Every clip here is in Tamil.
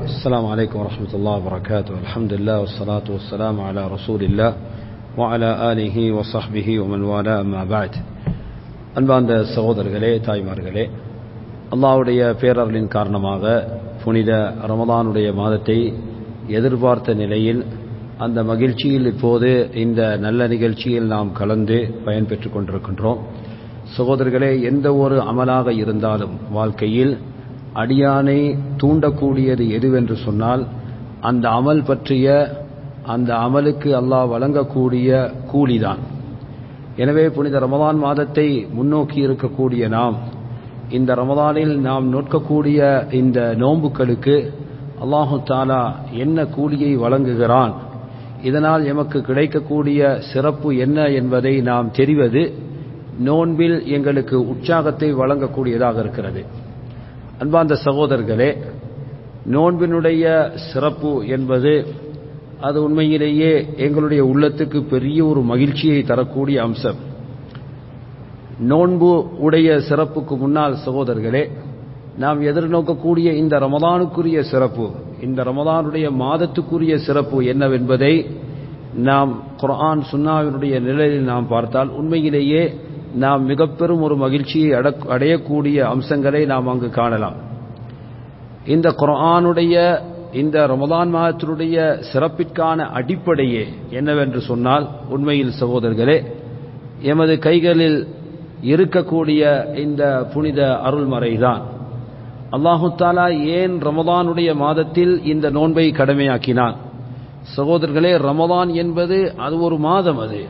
السلام عليكم ورحمة الله وبركاته الحمد لله والصلاة والسلام على رسول الله وعلى آله وصحبه ومن والاه أما بعد அன்பார்ந்த சகோதரர்களே தாய்மார்களே அல்லாஹ்வுடைய பேரர்களின் காரணமாக புனித ரமதானுடைய மாதத்தை எதிர்பார்த்த நிலையில் அந்த மகிழ்ச்சியில் இப்போது இந்த நல்ல நிகழ்ச்சியில் நாம் கலந்து பயன்பெற்றுக் கொண்டிருக்கின்றோம் சகோதரர்களே எந்த ஒரு அமலாக இருந்தாலும் வாழ்க்கையில் அடியானை தூண்டக்கூடியது எதுவென்று சொன்னால் அந்த அமல் பற்றிய அந்த அமலுக்கு அல்லாஹ் வழங்கக்கூடிய கூலிதான் எனவே புனித ரமதான் மாதத்தை முன்னோக்கி இருக்கக்கூடிய நாம் இந்த ரமதானில் நாம் நோக்கக்கூடிய இந்த நோன்புகளுக்கு அல்லாஹு தாலா என்ன கூலியை வழங்குகிறான் இதனால் எமக்கு கிடைக்கக்கூடிய சிறப்பு என்ன என்பதை நாம் தெரிவது நோன்பில் எங்களுக்கு உற்சாகத்தை வழங்கக்கூடியதாக இருக்கிறது அன்பார்ந்த சகோதரர்களே நோன்பினுடைய சிறப்பு என்பது அது உண்மையிலேயே எங்களுடைய உள்ளத்துக்கு பெரிய ஒரு மகிழ்ச்சியை தரக்கூடிய அம்சம் நோன்பு உடைய சிறப்புக்கு முன்னால் சகோதரர்களே நாம் எதிர்நோக்கக்கூடிய இந்த ரமதானுக்குரிய சிறப்பு இந்த ரமதானுடைய மாதத்துக்குரிய சிறப்பு என்னவென்பதை நாம் குர்ஆன் சுன்னாவினுடைய நிலையில் நாம் பார்த்தால் உண்மையிலேயே நாம் மிக பெரும் ஒரு மகிழ்ச்சியை அடையக்கூடிய அம்சங்களை நாம் அங்கு காணலாம் இந்த குர்ஆனுடைய இந்த ரமதான் மாதத்தினுடைய சிறப்பிற்கான அடிப்படையே என்னவென்று சொன்னால் உண்மையில் சகோதரர்களே எமது கைகளில் இருக்கக்கூடிய இந்த புனித அருள்மறைதான் அல்லாஹு தாலா ஏன் ரமதானுடைய மாதத்தில் இந்த நோன்பை கடமையாக்கினான் சகோதரர்களே ரமதான் என்பது அது ஒரு மாதம் அது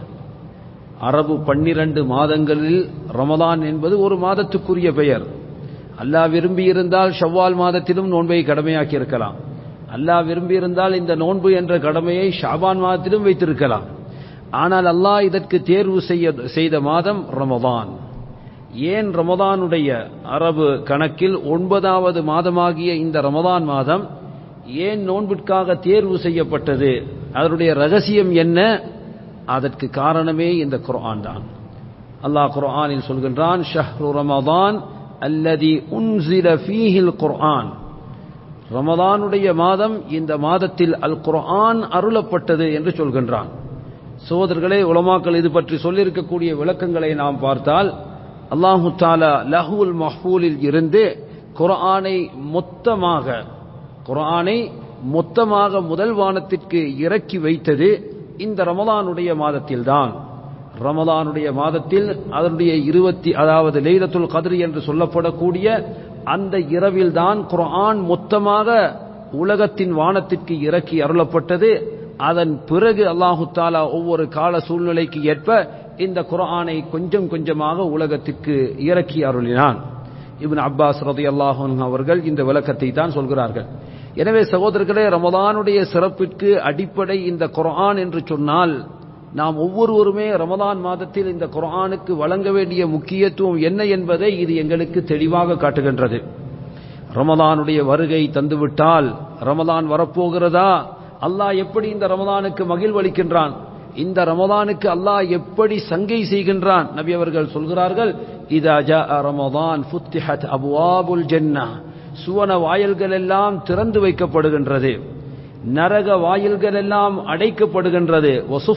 அரபு பன்னிரண்டு மாதங்களில் ரமதான் என்பது ஒரு மாதத்துக்குரிய பெயர் அல்லாஹ் விரும்பியிருந்தால் ஷவ்வால் மாதத்திலும் நோன்பை கடமையாக்கி இருக்கலாம் அல்லாஹ் விரும்பியிருந்தால் இந்த நோன்பு என்ற கடமையை ஷாபான் மாதத்திலும் வைத்திருக்கலாம் ஆனால் அல்லாஹ் இதற்கு தேர்வு செய்ய செய்த மாதம் ரமதான் ஏன் ரமதானுடைய அரபு கணக்கில் ஒன்பதாவது மாதமாகிய இந்த ரமதான் மாதம் ஏன் நோன்பிற்காக தேர்வு செய்யப்பட்டது அதனுடைய ரகசியம் என்ன அதற்கு காரணமே இந்த குர்ஆன் தான் அல்லாஹ் குர்ஆனில் சொல்கின்றான் ஷஹ்ரு ரமதான் அல்லதி உன்சில ஃபீஹில் குர்ஆன் ரமதானுடைய மாதம் இந்த மாதத்தில் அல் குர்ஆன் அருளப்பட்டது என்று சொல்கின்றான் சோதர்களே உலமாக்கள் இது பற்றி சொல்லியிருக்கக்கூடிய விளக்கங்களை நாம் பார்த்தால் அல்லாஹு தாலா லஹுல் மஹ்பூலில் இருந்து குர்ஆனை மொத்தமாக குர்ஆனை மொத்தமாக முதல் வானத்திற்கு இறக்கி வைத்தது இந்த ரமதானுடைய மாதத்தில்தான் ரமதானுடைய மாதத்தில் அதனுடைய இருபத்தி அதாவது லெய்லத்துல் கதிர் என்று சொல்லப்படக்கூடிய அந்த இரவில் தான் குர்ஆன் மொத்தமாக உலகத்தின் வானத்திற்கு இறக்கி அருளப்பட்டது அதன் பிறகு அல்லாஹு தாலா ஒவ்வொரு கால சூழ்நிலைக்கு ஏற்ப இந்த குர்ஆனை கொஞ்சம் கொஞ்சமாக உலகத்திற்கு இறக்கி அருளினான் இப்னு அப்பாஸ் ரதி அல்லாஹன் அவர்கள் இந்த விளக்கத்தை தான் சொல்கிறார்கள் எனவே சகோதரர்களே ரமதானுடைய சிறப்பிற்கு அடிப்படை இந்த குர்ஆன் என்று சொன்னால் நாம் ஒவ்வொருவருமே ரமதான் மாதத்தில் இந்த குர்ஆனுக்கு வழங்க வேண்டிய முக்கியத்துவம் என்ன என்பதை இது எங்களுக்கு தெளிவாக காட்டுகின்றது ரமதானுடைய வருகை தந்துவிட்டால் ரமதான் வரப்போகிறதா அல்லாஹ் எப்படி இந்த ரமதானுக்கு மகிழ்வளிக்கின்றான் இந்த ரமதானுக்கு அல்லாஹ் எப்படி சங்கை செய்கின்றான் நபி அவர்கள் சொல்கிறார்கள் இதா ஜா ரமதான் ஃபுத்திஹத் அபுவாபுல் ஜன்னா சுவன வாயில்கள் எல்லாம் திறந்து வைக்கப்படுகின்றது நரக வாயில்கள் எல்லாம் அடைக்கப்படுகின்றது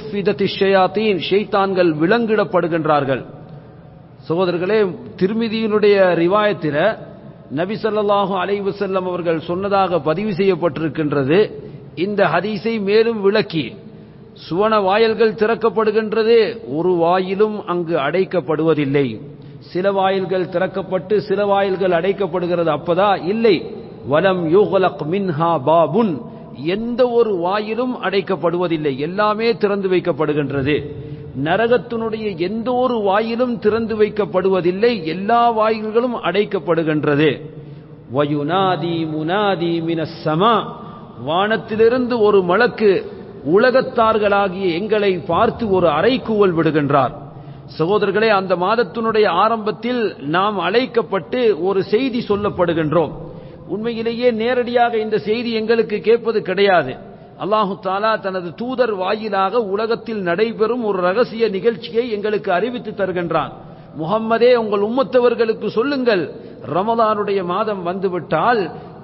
ஷெய்தான்கள் விலங்கிடப்படுகின்றார்கள் சகோதரர்களே திருமிதியினுடைய ரிவாயத்தில நபி சொல்லாஹு அலைவு செல்லம் அவர்கள் சொன்னதாக பதிவு செய்யப்பட்டிருக்கின்றது இந்த ஹதீஸை மேலும் விளக்கி சுவன வாயில்கள் திறக்கப்படுகின்றது ஒரு வாயிலும் அங்கு அடைக்கப்படுவதில்லை சில வாயில்கள் திறக்கப்பட்டு சில வாயில்கள் அடைக்கப்படுகிறது அப்பதா இல்லை வலம் யூகலக் மின்ஹா பாபுன் எந்த ஒரு வாயிலும் அடைக்கப்படுவதில்லை எல்லாமே திறந்து வைக்கப்படுகின்றது நரகத்தினுடைய எந்த ஒரு வாயிலும் திறந்து வைக்கப்படுவதில்லை எல்லா வாயில்களும் அடைக்கப்படுகின்றது வயுனாதி முனாதி மினசமா வானத்திலிருந்து ஒரு மலக்கு உலகத்தார்களாகிய எங்களை பார்த்து ஒரு அறைக்கூவல் விடுகின்றார் சகோதரர்களே அந்த மாதத்தினுடைய ஆரம்பத்தில் நாம் அழைக்கப்பட்டு ஒரு செய்தி சொல்லப்படுகின்றோம் உண்மையிலேயே நேரடியாக இந்த செய்தி எங்களுக்கு கேட்பது கிடையாது அல்லாஹு தாலா தனது தூதர் வாயிலாக உலகத்தில் நடைபெறும் ஒரு ரகசிய நிகழ்ச்சியை எங்களுக்கு அறிவித்து தருகின்றான் முகம்மதே உங்கள் உம்மத்தவர்களுக்கு சொல்லுங்கள் ரமலானுடைய மாதம் வந்துவிட்டால்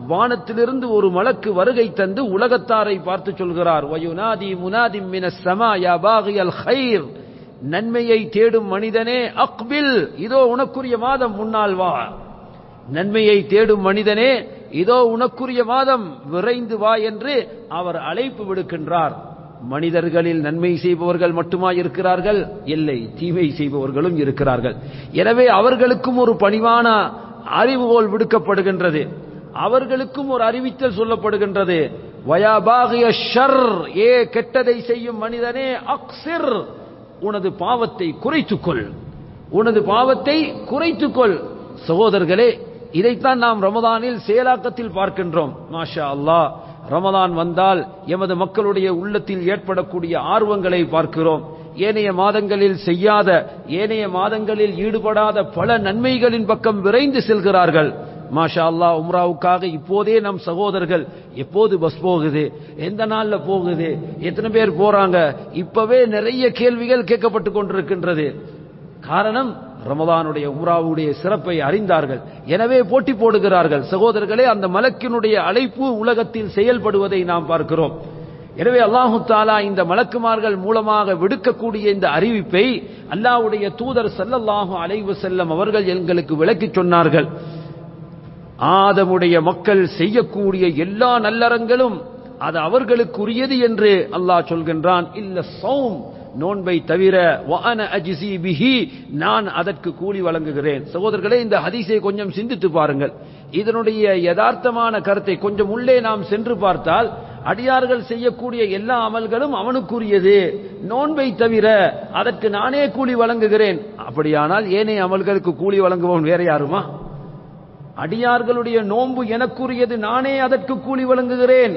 வானத்திலிருந்து ஒரு மலக்கு வருகை தந்து உலகத்தாரை பார்த்து சொல்கிறார் வயுனாதி முனாதி மினஸ் ஸமா யா பாகியல் கைர் நன்மையை தேடும் மனிதனே அக்பில் இதோ உனக்குரிய மாதம் முன்னால் வா நன்மையை தேடும் மனிதனே இதோ உனக்குரிய மாதம் விரைந்து வா என்று அவர் அழைப்பு விடுக்கின்றார் மனிதர்களில் நன்மை செய்பவர்கள் மட்டுமா இருக்கிறார்கள் இல்லை தீமை செய்பவர்களும் இருக்கிறார்கள் எனவே அவர்களுக்கும் ஒரு பணிவான அறிவுகோல் விடுக்கப்படுகின்றது அவர்களுக்கும் ஒரு அறிவித்தல் சொல்லப்படுகின்றது வயாபாகிய ஷர் ஏ கெட்டதை செய்யும் மனிதனே அக்சிர் உனது பாவத்தை குறைத்துக்கொள் உனது பாவத்தை குறைத்துக்கொள் சகோதரர்களே இதைத்தான் நாம் ரமதானில் செயலாக்கத்தில் பார்க்கின்றோம் மாஷா அல்லாஹ் ரமதான் வந்தால் எமது மக்களுடைய உள்ளத்தில் ஏற்படக்கூடிய ஆர்வங்களை பார்க்கிறோம் ஏனைய மாதங்களில் செய்யாத ஏனைய மாதங்களில் ஈடுபடாத பல நன்மைகளின் பக்கம் விரைந்து செல்கிறார்கள் மாஷா அல்லா உம்ராவுக்காக இப்போதே நம் சகோதரர்கள் எப்போது பஸ் போகுது எந்த நாள்ல போகுது எத்தனை பேர் போறாங்க இப்பவே நிறைய கேள்விகள் கேட்கப்பட்டு கொண்டிருக்கின்றது காரணம் ரமதானுடைய உம்ராவுடைய சிறப்பை அறிந்தார்கள் எனவே போட்டி போடுகிறார்கள் சகோதரர்களே அந்த மலக்கினுடைய அழைப்பு உலகத்தில் செயல்படுவதை நாம் பார்க்கிறோம் எனவே அல்லாஹு தாலா இந்த மலக்குமார்கள் மூலமாக விடுக்கக்கூடிய இந்த அறிவிப்பை அல்லாஹ்வுடைய தூதர் ஸல்லல்லாஹு அலைஹி வஸல்லம் அவர்கள் எங்களுக்கு விளக்கிச் சொன்னார்கள் ஆதமுடைய மக்கள் செய்யக்கூடிய எல்லா நல்லறங்களும் அது அவர்களுக்குரியது என்று அல்லாஹ் சொல்கின்றான் இல்ல சௌம் நோன்பை தவிர வஅன அஜ்ஸி பிஹி நான் அதற்கு கூலி வழங்குகிறேன் சகோதரர்களே இந்த ஹதீஸை கொஞ்சம் சிந்தித்து பாருங்கள் இதனுடைய யதார்த்தமான கருத்தை கொஞ்சம் உள்ளே நாம் சென்று பார்த்தால் அடியார்கள் செய்யக்கூடிய எல்லா அமல்களும் அவனுக்குரியது நோன்பை தவிர அதற்கு நானே கூலி வழங்குகிறேன் அப்படியானால் ஏனைய அமல்களுக்கு கூலி வழங்குபவன் வேற யாருமா அடியார்களுடைய நோன்பு எனக்குரியது நானே அதற்கு கூலி வழங்குகிறேன்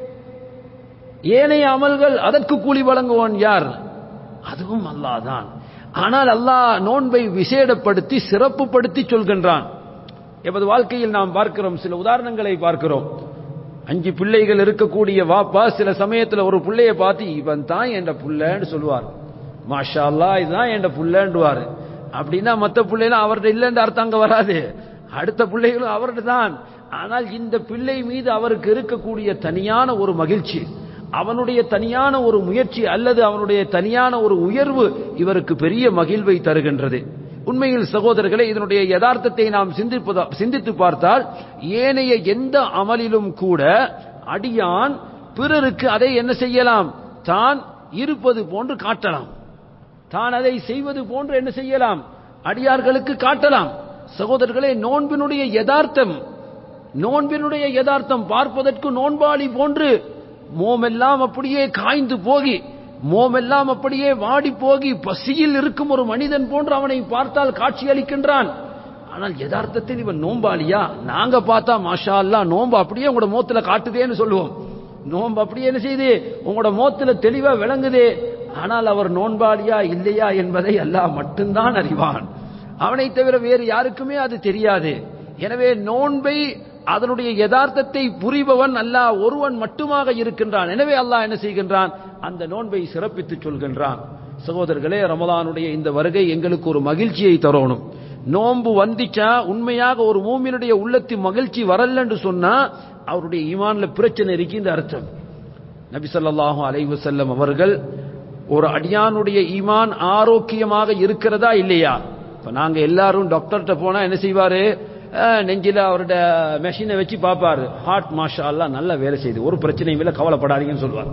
ஏனைய அமல்கள் அதற்கு கூலி வழங்குவான் யார் அதுவும் அல்லாஹ் தான் ஆனால் அல்லாஹ் நோன்பை விசேடப்படுத்தி சிறப்புப்படுத்தி சொல்கின்றான் எமது வாழ்க்கையில் நாம் பார்க்கிறோம் சில உதாரணங்களை பார்க்கிறோம் அஞ்சு பிள்ளைகள் இருக்கக்கூடிய வாப்பா சில சமயத்தில் ஒரு பிள்ளைய பார்த்து இவன் தான் என்ற புள்ளன்னு சொல்லுவார் மாஷா அல்லா இதுதான் என்ற புள்ளன்றுவார் அப்படின்னா மற்ற பிள்ளைலாம் அவர்கிட்ட இல்லைன்ற அர்த்தம் அங்க வராது அடுத்த பிள்ளைகளும் அவர்கிட்ட தான் ஆனால் இந்த பிள்ளை மீது அவருக்கு இருக்கக்கூடிய தனியான ஒரு மகிழ்ச்சி அவனுடைய தனியான ஒரு முயற்சி அல்லது அவனுடைய தனியான ஒரு உயர்வு இவருக்கு பெரிய மகிழ்வை தருகின்றது உண்மையில் சகோதரர்களே இதனுடைய யதார்த்தத்தை நாம் சிந்திப்பதா சிந்தித்து பார்த்தால் ஏனைய எந்த அமலிலும் கூட அடியான் பிறருக்கு அதை என்ன செய்யலாம் தான் இருப்பது போன்று காட்டலாம் தான் அதை செய்வது போன்று என்ன செய்யலாம் அடியார்களுக்கு காட்டலாம் சகோதரர்களே நோன்பினுடைய யதார்த்தம் நோன்பினுடைய யதார்த்தம் பார்ப்பதற்கு நோன்பாளி போன்று மோமெல்லாம் அப்படியே காய்ந்து போகி மோமெல்லாம் அப்படியே வாடி போகி பசியில் இருக்கும் ஒரு மனிதன் போன்று அவனை பார்த்தால் காட்சி அளிக்கின்றான் ஆனால் யதார்த்தத்தில் இவன் நோம்பாளியா நாங்க பார்த்தா மாஷா அல்லா நோம்பு அப்படியே உங்களோட மோத்துல காட்டுதேன்னு சொல்லுவோம் நோம்பு அப்படியே என்ன செய்யுது உங்களோட மோத்துல தெளிவா விளங்குதே ஆனால் அவர் நோன்பாளியா இல்லையா என்பதை அல்லாஹ் மட்டும்தான் அறிவான் அவனை தவிர வேறு யாருக்குமே அது தெரியாது எனவே நோன்பை அதனுடைய யதார்த்தத்தை புரிபவன் அல்லாஹ் ஒருவன் மட்டுமாக இருக்கின்றான் எனவே அல்லாஹ் என்ன செய்கின்றான் அந்த நோன்பை சிறப்பித்து சொல்கின்றான் சகோதரர்களே ரமலானுடைய இந்த வருகை எங்களுக்கு ஒரு மகிழ்ச்சியை தரணும் நோன்பு வந்துச்சா உண்மையாக ஒரு மூமினுடைய உள்ளத்து மகிழ்ச்சி வரலன்னு சொன்னா அவருடைய ஈமான்ல பிரச்சனை இருக்குன்னு அர்த்தம் நபி ஸல்லல்லாஹு அலைஹி வஸல்லம் அவர்கள் ஒரு அடியானுடைய ஈமான் ஆரோக்கியமாக இருக்கிறதா இல்லையா இப்ப நாங்க எல்லாரும் டாக்டர்கிட்ட போனா என்ன செய்வாரு நெஞ்சில அவரோட மெஷினை வச்சு பார்ப்பாரு ஹார்ட் மாஷா எல்லாம் நல்லா வேலை செய்யுது ஒரு பிரச்சனையும் இல்லை கவலைப்படாதீங்கன்னு சொல்லுவார்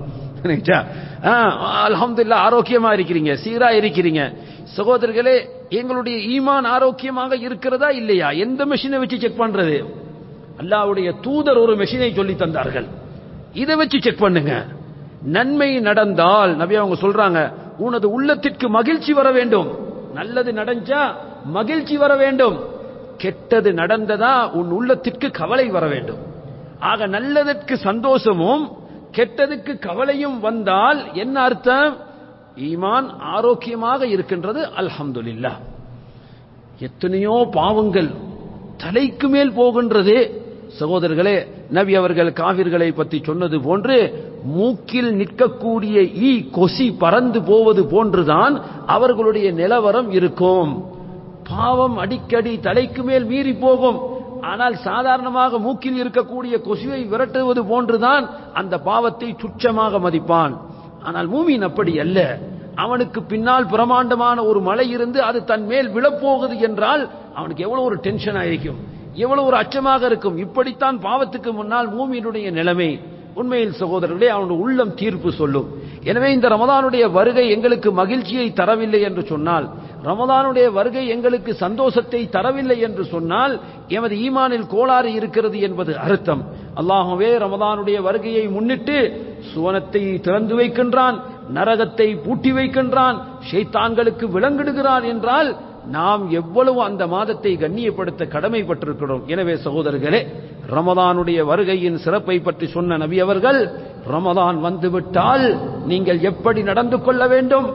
அலமதுல்லா ஆரோக்கியமா இருக்கிறீங்க சீரா இருக்கிறீங்க சகோதரர்களே எங்களுடைய ஈமான் ஆரோக்கியமாக இருக்கிறதா இல்லையா எந்த மெஷினை வச்சு செக் பண்றது அல்லாவுடைய தூதர் ஒரு மெஷினை சொல்லி தந்தார்கள் இதை வச்சு செக் பண்ணுங்க நன்மை நடந்தால் நபி அவங்க சொல்றாங்க உனது உள்ளத்திற்கு மகிழ்ச்சி வர வேண்டும் நல்லது நடந்தா மகிழ்ச்சி வர வேண்டும் கெட்டது நடந்ததா உன் உள்ளத்திற்கு கவலை வர வேண்டும் ஆக நல்லதற்கு சந்தோஷமும் கெட்டதுக்கு கவலையும் வந்தால் என்ன அர்த்தம் ஈமான் ஆரோக்கியமாக இருக்கின்றது அல்ஹம்துலில்லா எத்தனையோ பாவங்கள் தலைக்கு மேல் போகின்றது சகோதரர்களே நபி அவர்கள் காவிர்களை பற்றி சொன்னது போன்று மூக்கில் நிற்கக்கூடிய ஈ கொசி பறந்து போவது போன்றுதான் அவர்களுடைய நிலவரம் இருக்கும் பாவம் அடிக்கடி தலைக்கு மேல் மீறி போகும் ஆனால் சாதாரணமாக மூக்கில் இருக்கக்கூடிய கொசுவை விரட்டுவது போன்றுதான் அந்த பாவத்தை துச்சமாக மதிப்பான் ஆனால் மூமின் அப்படி அல்ல அவனுக்கு பின்னால் பிரமாண்டமான ஒரு மலை இருந்து அது தன் மேல் விழப்போகுது என்றால் அவனுக்கு எவ்வளவு ஒரு டென்ஷன் ஆയിരിக்கும் எவ்வளவு ஒரு அச்சமாக இருக்கும் இப்படித்தான் பாவத்துக்கு முன்னால் மூமியினுடைய நிலைமை உண்மையில் சகோதரர்களே அவனுடைய உள்ளம் தீர்ப்பு சொல்லும் எனவே இந்த ரமதானுடைய வருகை எங்களுக்கு மகிழ்ச்சியை தரவில்லை என்று சொன்னால் ரமதானுடைய வருகை எங்களுக்கு சந்தோஷத்தை தரவில்லை என்று சொன்னால் எமது ஈமானில் கோளாறு இருக்கிறது என்பது அர்த்தம் அல்லாஹவே ரமதானுடைய வருகையை முன்னிட்டு சுவனத்தை திறந்து வைக்கின்றான் நரகத்தை பூட்டி வைக்கின்றான் ஷைத்தான்களுக்கு விலங்கிடுகிறான் என்றால் நாம் எவ்வளவு அந்த மாதத்தை கண்ணியப்படுத்த கடமைப்பட்டிருக்கிறோம் எனவே சகோதரர்களே ரமதானுடைய வருகையின் சிறப்பை பற்றி சொன்ன நபி அவர்கள் ரமதான் வந்துவிட்டால் நீங்கள் எப்படி நடந்து கொள்ள வேண்டும்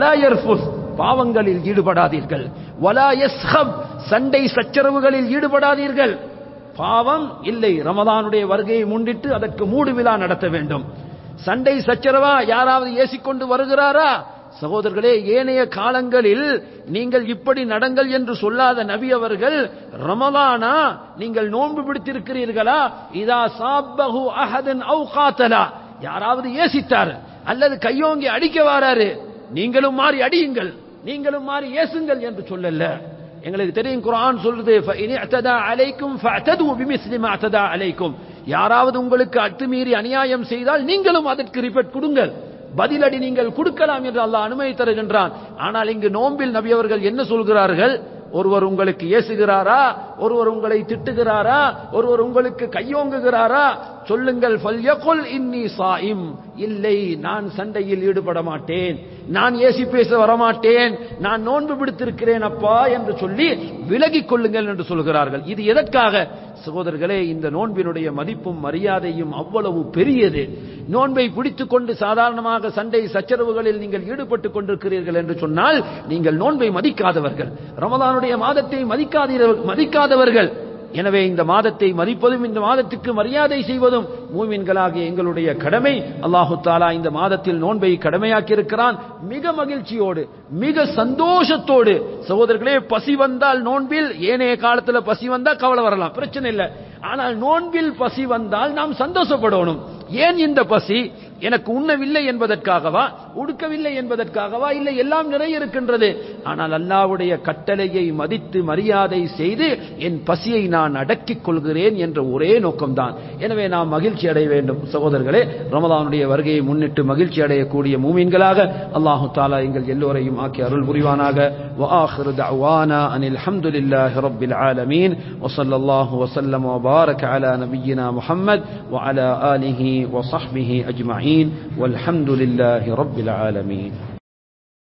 பாவங்களில் ஈடுபடாதீர்கள் வலா யஸ்ஹப் சண்டை சச்சரவுகளில் ஈடுபடாதீர்கள் பாவம் இல்லை ரமதானுடைய வருகையை முன்னிட்டு அதற்கு மூடு விழா நடத்த வேண்டும் சண்டை சச்சரவா யாராவது ஏசிக்கொண்டு வருகிறாரா சகோதரர்களே ஏனைய காலங்களில் நீங்கள் இப்படி நடங்கள் என்று சொல்லாத நபி அவர்கள் ரமலானா நீங்கள் நோன்பு பிடித்திருக்கிறீர்களா இதா சாப்பஹு அஹதன் அவு காத்தலா யாராவது ஏசித்தார் அல்லது கையோங்கி அடிக்க வாராரு நீங்களும் மாறி அடியுங்கள் நீங்களும் மாறி ஏசுங்கள் என்று சொல்லல எங்களுக்கு தெரியும் குரான் சொல்றது அலைக்கும் அலைக்கும் யாராவது உங்களுக்கு அத்துமீறி அநியாயம் செய்தால் நீங்களும் அதற்கு ரிப்போர்ட் கொடுங்கள் பதிலடி நீங்கள் கொடுக்கலாம் என்று அல்லாஹ் அனுமதி தருகின்றான் ஆனால் இங்கு நோம்பில் நபி அவர்கள் என்ன சொல்கிறார்கள் ஒருவர் உங்களுக்கு ஏசுகிறாரா ஒருவர் உங்களை திட்டுகிறாரா ஒருவர் உங்களுக்கு கையோங்குகிறாரா சொல்லுங்கள் ஃபல்யகுல் இன்னி சாயிம் இல்லை நான் சண்டையில் ஈடுபட மாட்டேன் நான் ஏசி பேச வரமாட்டேன் நான் நோன்பு பிடித்திருக்கிறேன் அப்பா என்று சொல்லி விலகிக் கொள்ளுங்கள் என்று சொல்கிறார்கள் இது எதற்காக சகோதரர்களே இந்த நோன்பினுடைய மதிப்பும் மரியாதையும் அவ்வளவு பெரியது நோன்பை பிடித்துக் கொண்டு சாதாரணமாக சண்டை சச்சரவுகளில் நீங்கள் ஈடுபட்டுக் கொண்டிருக்கிறீர்கள் என்று சொன்னால் நீங்கள் நோன்பை மதிக்காதவர்கள் ரமதானுடைய மாதத்தை மதிக்காதீர்கள் மதிக்காதவர்கள் எனவே இந்த மாதத்தை மதிப்பதும் இந்த மாதத்துக்கு மரியாதை செய்வதும் மூமின்களாகிய எங்களுடைய கடமை அல்லாஹு தாலா இந்த மாதத்தில் நோன்பை கடமையாக்கி இருக்கிறான் மிக மகிழ்ச்சியோடு மிக சந்தோஷத்தோடு சகோதரர்களே பசி வந்தால் நோன்பில் ஏனைய காலத்துல பசி வந்தா கவலை வரலாம் பிரச்சனை இல்லை ஆனால் நோன்பில் பசி வந்தால் நாம் சந்தோஷப்படணும் ஏன் இந்த பசி எனக்கு உண்ணவில்லை என்பதற்காகவா உடுக்கவில்லை என்பதற்காகவா இல்லை எல்லாம் நிறைய இருக்கின்றது ஆனால் அல்லாவுடைய கட்டளையை மதித்து மரியாதை செய்து என் பசியை நான் அடக்கிக் கொள்கிறேன் என்ற ஒரே நோக்கம்தான் எனவே நாம் மகிழ்ச்சி அடைய வேண்டும் சகோதரர்களே ரமதானுடைய வருகையை முன்னிட்டு மகிழ்ச்சி அடையக்கூடிய மூமீன்களாக அல்லாஹு தாலா எங்கள் எல்லோரையும் ஆக்கி அருள் புரிவானாக وآخر دعوانا أن الحمد لله رب العالمين وصلى الله وسلم وبارك على نبينا محمد وعلى آله وصحبه أجمعين والحمد لله رب العالمين